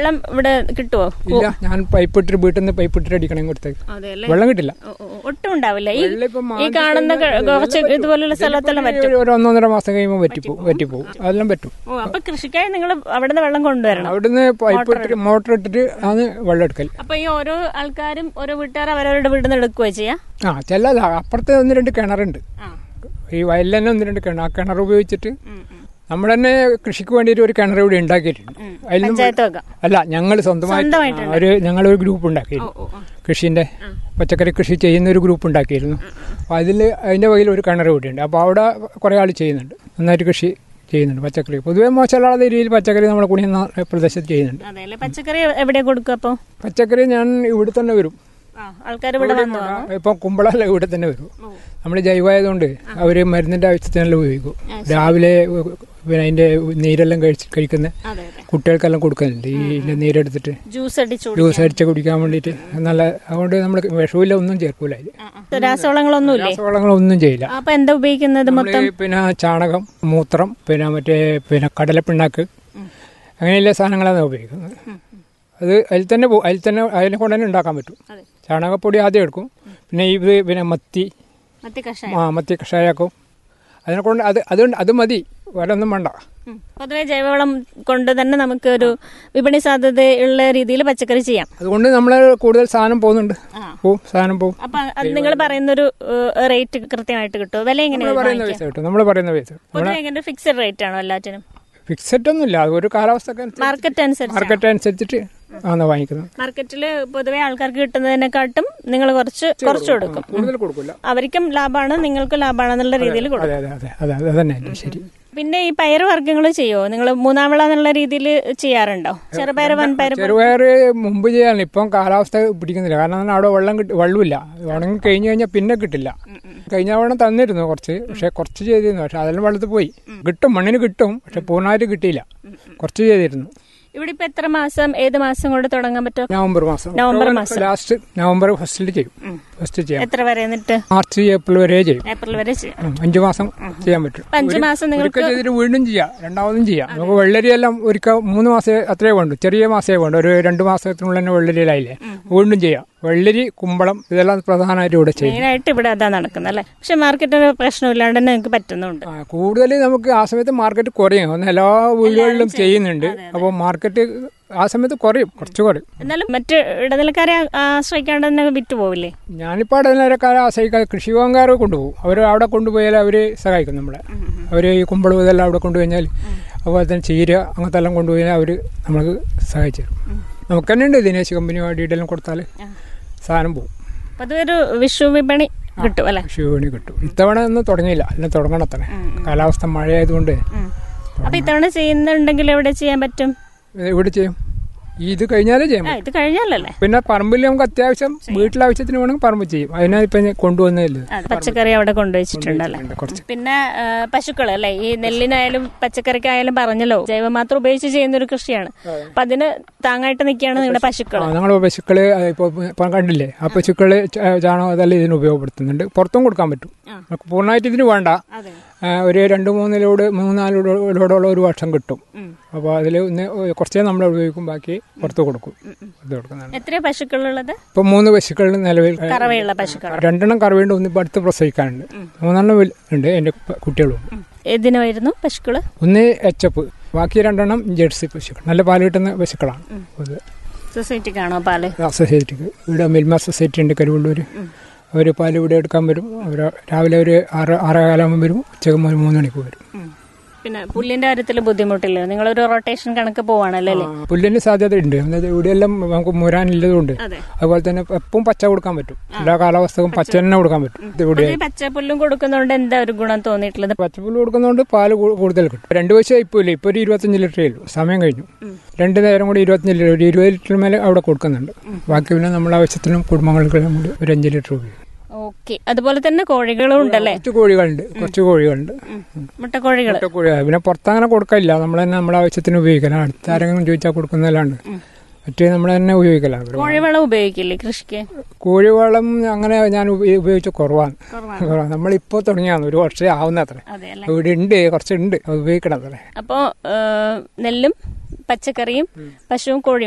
വെള്ളം ഇവിടെ കിട്ടുമോ ഇല്ല ഞാൻ പൈപ്പ് ഇട്ടിട്ട് വീട്ടിൽ നിന്ന് പൈപ്പ് ഇട്ടിട്ട് അടിക്കണം കൊടുത്തേക്ക് അതെ അല്ലേ വെള്ളം കിട്ടില്ല ഓ, ഓ, ഓ. ഒട്ടും ഉണ്ടാവില്ല ഈ വെള്ളം ഇപ്പം ഈ കാണുന്ന ക- കുറച്ച് ഇതുപോലുള്ള സ്ഥലത്തെല്ലാം പറ്റും ഒരു ഒന്നൊന്നര മാസം കഴിയുമ്പോൾ പറ്റിപ്പോവും പറ്റിപ്പോവും അതെല്ലാം പറ്റും ഓ അപ്പൊ കൃഷിക്കായി നിങ്ങൾ അവിടെ നിന്ന് വെള്ളം കൊണ്ടുവരണം അവിടുന്ന് പൈപ്പ് ഇട്ടിട്ട് മോട്ടർ ഇട്ടിട്ട് ആണ് വെള്ളം എടുക്കൽ അപ്പൊ ഈ ഓരോ ആൾക്കാരും ഓരോ വീട്ടുകാർ അവരവരുടെ വീട്ടിൽ നിന്ന് എടുക്കുക ചെയ്യാ ആ ചില അപ്പുറത്ത് ഒന്ന് രണ്ട് കിണറുണ്ട് ആ. ഈ വയലിൽ തന്നെ ഒന്ന് രണ്ട് കിണർ ആ കിണർ ഉപയോഗിച്ചിട്ട് ഉം, ഉം. നമ്മൾ തന്നെ കൃഷിക്ക് വേണ്ടിയിട്ട് ഒരു കിണർ ഇവിടെ ഉണ്ടാക്കിയിട്ടുണ്ട് അതിൽ നിന്ന് പഞ്ചായത്ത് വക അല്ല ഞങ്ങൾ സ്വന്തമായിട്ട് സ്വന്തമായിട്ടുണ്ട്. ആ, ഒരു ഞങ്ങളൊരു ഗ്രൂപ്പ് ഓ ഉണ്ടാക്കിയിരുന്നു ഓ ഓ. കൃഷിന്റെ പച്ചക്കറി കൃഷി ചെയ്യുന്ന ഒരു ഗ്രൂപ്പ് ഉണ്ടാക്കിയിരുന്നു അപ്പോൾ അതിൽ അതിന്റെ വകയിൽ ഒരു കിണർ ഇവിടെ ഉണ്ട് അപ്പോൾ അവിടെ കുറേ ആൾ ചെയ്യുന്നുണ്ട് നന്നായിട്ട് കൃഷി ചെയ്യുന്നുണ്ട് പച്ചക്കറി പൊതുവേ മോശമല്ലാത്ത രീതിയിൽ പച്ചക്കറി നമ്മുടെ കുണിയുന്ന പ്രദേശത്ത് ചെയ്യുന്നുണ്ട് അതെ അല്ലേ പച്ചക്കറി എവിടെ കൊടുക്കുക അപ്പൊ പച്ചക്കറി ഞാൻ ഇവിടെ തന്നെ വരും ആൾക്കാർ ഇവിടെ വന്നു ഇപ്പൊ കുമ്പളല്ല ഇവിടെ തന്നെ വരും നമ്മൾ ജൈവമായതുകൊണ്ട് അവര് മരുന്നിന്റെ ആവശ്യത്തിനെല്ലാം ഉപയോഗിക്കും രാവിലെ പിന്നെ അതിന്റെ നീരെല്ലാം കഴിച്ച് കഴിക്കുന്ന അതെ അതെ കുട്ടികൾക്കെല്ലാം കൊടുക്കുന്നുണ്ട് ഈ ഇതിന്റെ നീരെടുത്തിട്ട് ജ്യൂസ് അടിച്ചു ജ്യൂസ് അടിച്ച് കുടിക്കാൻ വേണ്ടിയിട്ട് നല്ല അതുകൊണ്ട് നമ്മൾ വിഷമില്ല ഒന്നും ചേർക്കൂല അതിൽ രാസവളങ്ങളൊന്നുമില്ലേ രാസവളങ്ങളൊന്നും ചെയ്യില്ല അപ്പൊ എന്താ ഉപയോഗിക്കുന്നത് നമ്മള് മൊത്തം പിന്നെ ചാണകം മൂത്രം പിന്നെ മറ്റേ പിന്നെ കടലപ്പിണ്ണാക്ക് അങ്ങനെയുള്ള സാധനങ്ങളാണ് ഉപയോഗിക്കുന്നത് അത് അതിൽ തന്നെ പോ- അതിൽ തന്നെ അതിനെ കൊണ്ട് തന്നെ ഉണ്ടാക്കാൻ പറ്റും അതെ. ചാണകപ്പൊടി ആദ്യം എടുക്കും പിന്നെ ഇത് പിന്നെ മത്തി മത്തി കഷായം ആ മത്തി കഷായാക്കും അതിനെ കൊണ്ട് അത് അതുകൊണ്ട് അത് മതി വേറെ ഒന്നും വേണ്ട ഉം. പൊതുവെ ജൈവവളം കൊണ്ട് തന്നെ നമുക്ക് ഒരു വിപണി സാധ്യതയുള്ള രീതിയിൽ പച്ചക്കറി ചെയ്യാം അതുകൊണ്ട് നമ്മൾ കൂടുതൽ സാധനം പോകുന്നുണ്ട് പോവും സാധനം പോവും അപ്പൊ അത് നിങ്ങൾ പറയുന്നൊരു റേറ്റ് കൃത്യമായിട്ട് കിട്ടുമോ വില നമ്മൾ എങ്ങനെയാണ് പറയുന്ന പൈസ കിട്ടും നമ്മൾ പറയുന്ന പൈസ പൊതുവെ എങ്ങനെ ഫിക്സഡ് റേറ്റ് ആണോ എല്ലാറ്റിനും ഫിക്സഡ് ഒന്നുമില്ല അത് ഒരു കാലാവസ്ഥ മാർക്കറ്റ് അനുസരിച്ച് മാർക്കറ്റ് അനുസരിച്ചിട്ട് ആണ് വാങ്ങിക്കുന്നത് മാർക്കറ്റിൽ പൊതുവെ ആൾക്കാർക്ക് കിട്ടുന്നതിനെക്കാട്ടും നിങ്ങൾ കുറച്ച് കുറച്ച് കൊടുക്കും കൂടുതൽ കൊടുക്കില്ല അവർക്കും ലാഭമാണ് നിങ്ങൾക്കും ലാഭമാണെന്നുള്ള രീതിയിൽ കൊടുക്കും അതെ അതെ അതെ അതെ അത് തന്നെ എൻ്റെ ശരി പിന്നെ ഈ പയറ് വർഗ്ഗങ്ങൾ ചെയ്യുമോ നിങ്ങൾ മൂന്നാം വിള എന്നുള്ള രീതിയിൽ ചെയ്യാറുണ്ടോ ചെറുപയർ വൻപയർ ചെറുപയർ മുമ്പ് ചെയ്യാൻ ഇപ്പം കാലാവസ്ഥ പിടിക്കുന്നില്ല കാരണം എന്നാൽ അവിടെ വെള്ളം കിട്ടി വെള്ളമില്ല ഉണങ്ങി കഴിഞ്ഞു കഴിഞ്ഞാൽ പിന്നെ കിട്ടില്ല കഴിഞ്ഞ തവണ തന്നിരുന്നു കുറച്ച് പക്ഷെ കുറച്ച് ചെയ്തിരുന്നു പക്ഷെ അതെല്ലാം വെള്ളത്തിൽ പോയി കിട്ടും മണ്ണിന് കിട്ടും പക്ഷെ പൂർണ്ണമായിട്ട് കിട്ടിയില്ല കുറച്ച് ചെയ്തിരുന്നു ഇവിടെ ഇപ്പൊ എത്ര മാസം ഏത് മാസം കൊണ്ട് തുടങ്ങാൻ പറ്റും നവംബർ മാസം നവംബർ മാസം. ലാസ്റ്റ് നവംബർ ഫസ്റ്റിൽ ചെയ്യും ഫസ്റ്റ് ചെയ്യാം എത്ര വരെ എന്നിട്ട് മാർച്ച് ഏപ്രിൽ വരെ ചെയ്യും ഏപ്രിൽ വരെ ചെയ്യാം ഉം, അഞ്ച് മാസം ചെയ്യാൻ പറ്റും അപ്പൊ അഞ്ച് മാസം നിങ്ങൾക്ക് ഒരിക്കൽ ചെയ്തിട്ട് വീണ്ടും ചെയ്യാം രണ്ടാമതും ചെയ്യാം നമുക്ക് വെള്ളരിയെല്ലാം ഒരിക്കൽ മൂന്ന് മാസമേ അത്രേ വേണ്ടു ചെറിയ മാസമേ വേണ്ടു ഒരു രണ്ട് മാസത്തിനുള്ളിൽ തന്നെ വെള്ളരിയിലായില്ലേ വീണ്ടും ചെയ്യാം വെള്ളരി കുമ്പളം ഇതെല്ലാം പ്രധാനമായിട്ട് ഇവിടെ ചെയ്യും മെയിനായിട്ട് ഇവിടെ അതാ നടക്കുന്നത് അല്ലേ പക്ഷെ മാർക്കറ്റിന് പ്രശ്നമില്ലാണ്ട് തന്നെ നിങ്ങൾക്ക് പറ്റുന്നുണ്ട് ആ, കൂടുതൽ നമുക്ക് ആ സമയത്ത് മാർക്കറ്റ് കുറയും ഒന്ന് എല്ലാ വീടുകളിലും ചെയ്യുന്നുണ്ട് അപ്പോൾ മാർക്കറ്റ് ആ സമയത്ത് കുറയും കുറച്ച് കുറയും എന്നാലും മറ്റ് ഇടനിലക്കാരെ ആശ്രയിക്കാണ്ട് തന്നെ വിറ്റുപോവില്ലേ ഞാനിപ്പോൾ ഇടനിലക്കാരെ ആശ്രയിക്കാതെ കൃഷി ഭവൻകാരെ കൊണ്ടുപോകും അവർ അവിടെ കൊണ്ടുപോയാൽ അവർ സഹായിക്കും നമ്മളെ അവർ ഈ കുമ്പളം ഇതെല്ലാം അവിടെ കൊണ്ടുപോയാൽ അതുപോലെ തന്നെ ചീര അങ്ങനത്തെ എല്ലാം കൊണ്ടുപോയാൽ അവർ നമുക്ക് സഹായിച്ചു തരും നമുക്ക് തന്നെ ഉണ്ട് ദിനേശ് കമ്പനി ഡീറ്റെയിലും കൊടുത്താൽ സാധനം പോകും അപ്പൊ അതൊരു വിഷു വിപണി കിട്ടും അല്ലെ കൃഷി ഭവനി കിട്ടും ഇത്തവണ ഒന്നും തുടങ്ങിയില്ല എല്ലാം തുടങ്ങണം തന്നെ കാലാവസ്ഥ മഴയായതുകൊണ്ട് അപ്പൊ ഇത്തവണ ചെയ്യുന്നുണ്ടെങ്കിൽ എവിടെ ചെയ്യാൻ പറ്റും ഇത് ഇവിടെ ചെയ്യും ഈ ഇത് കഴിഞ്ഞാലേ ചെയ്യാം ആ ഇത് കഴിഞ്ഞാലല്ലേ പിന്നെ പറമ്പിൽ നമുക്ക് അത്യാവശ്യം വീട്ടിലാവശ്യത്തിന് വേണമെങ്കിൽ പറമ്പ് ചെയ്യും അതിനാ ഇപ്പം കൊണ്ടുവന്നതല്ലേ ആ, പച്ചക്കറി അവിടെ കൊണ്ടുവച്ചിട്ടുണ്ടല്ലേ കുറച്ച് പിന്നെ ആ, പശുക്കള് അല്ലെ ഈ നെല്ലിനായാലും പച്ചക്കറിക്കായാലും പറഞ്ഞല്ലോ ജൈവമാത്രം ഉപയോഗിച്ച് ചെയ്യുന്ന ഒരു കൃഷിയാണ് അപ്പൊ അതിന് താങ്ങായിട്ട് നിൽക്കുകയാണ് നിങ്ങളുടെ പശുക്കൾ ആ ഞങ്ങൾ പശുക്കള് ഇപ്പോൾ ഇപ്പം കണ്ടില്ലേ ആ പശുക്കള് ച- ചാണകം അതെല്ലാം ഇതിന് ഉപയോഗപ്പെടുത്തുന്നുണ്ട് പുറത്തും കൊടുക്കാൻ പറ്റും നമുക്ക് പൂർണ്ണമായിട്ട് ഇതിന് വേണ്ട അതെ ആ, ഒരു രണ്ട് മൂന്ന് ലോഡ് മൂന്നാല് ലോഡോളം ഒരു വർഷം കിട്ടും അപ്പോൾ അതിൽ ഒന്ന് കുറച്ചേ നമ്മൾ ഉപയോഗിക്കും ബാക്കി പുറത്ത് കൊടുക്കും പുറത്ത് കൊടുക്കുന്നതാണ് എത്രയാ പശുക്കളുള്ളത് ഇപ്പം മൂന്ന് പശുക്കൾ നിലവിൽ കറവയുള്ള പശുക്കൾ രണ്ടെണ്ണം കറവേണ്ട ഒന്ന് ഇപ്പം അടുത്ത് പ്രസവിക്കാനുണ്ട് മൂന്നെണ്ണം വൽ- ഉണ്ട് എൻ്റെ കുട്ടികളും ഏതിനായിരുന്നു പശുക്കള് ഒന്ന് എച്ചപ്പ് ബാക്കി രണ്ടെണ്ണം ജേഴ്സി പശുക്കൾ നല്ല പാല് കിട്ടുന്ന പശുക്കളാണ് അത് സൊസൈറ്റിക്കാണോ പാല് സൊസൈറ്റിക്ക് ഇവിടെ മിൽമ സൊസൈറ്റി ഉണ്ട് കരുവള്ളൂർ അവർ പാല് ഇവിടെ എടുക്കാൻ വരും അവർ രാവിലെ ഒരു ആറ് ആറേകാലാകുമ്പോൾ വരും ഉച്ചക്ക് ഒരു മൂന്ന് മണിക്ക് വരും പിന്നെ പുല്ലിന്റെ കാര്യത്തിൽ ബുദ്ധിമുട്ടില്ല നിങ്ങളൊരു റൊട്ടേഷൻ കണക്ക് പോവാണല്ലോ അല്ലേ ആ, പുല്ലിന് സാധ്യത ഉണ്ട് അതായത് ഇവിടെയെല്ലാം നമുക്ക് മുരാനില്ലതുകൊണ്ട് അതെ അതുപോലെ തന്നെ എപ്പം പച്ച കൊടുക്കാൻ പറ്റും എല്ലാ കാലാവസ്ഥക്കും പച്ച തന്നെ കൊടുക്കാൻ പറ്റും ഇത് ഇവിടെ ഈ പച്ചപ്പുല്ലും കൊടുക്കുന്നതുകൊണ്ട് എന്താ ഒരു ഗുണം തോന്നിയിട്ടുള്ളത് പച്ചപ്പുല്ല് കൊടുക്കുന്നതുകൊണ്ട് പാല് കൂ- കൂടുതൽ കിട്ടും രണ്ട് വയസ്സ് ഇപ്പോൾ ഇല്ല ഇപ്പോൾ ഒരു ഇരുപത്തഞ്ച് ലിറ്ററേ ഉള്ളൂ സമയം കഴിഞ്ഞു രണ്ട് നേരം കൂടി ഇരുപത്തഞ്ച് ലിറ്റർ ഒരു ഇരുപത് ലിറ്റർ മേലെ അവിടെ കൊടുക്കുന്നുണ്ട് ബാക്കി പിന്നെ നമ്മുടെ ആവശ്യത്തിനും കുടുംബങ്ങൾക്കെല്ലാം കൂടി ഒരു അഞ്ച് ലിറ്റർ ഉപയോഗിക്കും ഓക്കെ അതുപോലെ തന്നെ കോഴികളും ഉണ്ടല്ലേ കുറച്ച് കോഴികളുണ്ട് കുറച്ച് കോഴികളുണ്ട് മുട്ടക്കോഴികൾ കോഴി പിന്നെ പുറത്തങ്ങനെ കൊടുക്കില്ല നമ്മൾ തന്നെ നമ്മുടെ ആവശ്യത്തിന് ഉപയോഗിക്കണം അടുത്ത ആരെങ്കിലും ചോദിച്ചാൽ കൊടുക്കുന്നതല്ലാണ്ട് മറ്റേ നമ്മൾ തന്നെ ഉപയോഗിക്കലാണ് ഇവിടെ. കോഴിവളം ഉപയോഗിക്കില്ലേ കൃഷിക്ക് കോഴിവളം അങ്ങനെ ഞാൻ ഉപ- ഉപയോഗിച്ച കുറവാണ് കുറവാണ് നമ്മളിപ്പോൾ തുടങ്ങിയാണ് ഒരു വർഷം ആവുന്ന അത്ര അതെ അല്ലേ ഇവിടെ ഉണ്ട് കുറച്ചുണ്ട് അത് ഉപയോഗിക്കണം അത്രേ അപ്പോ ഏഹ്, നെല്ലും പച്ചക്കറിയും പശുവും കോഴിയും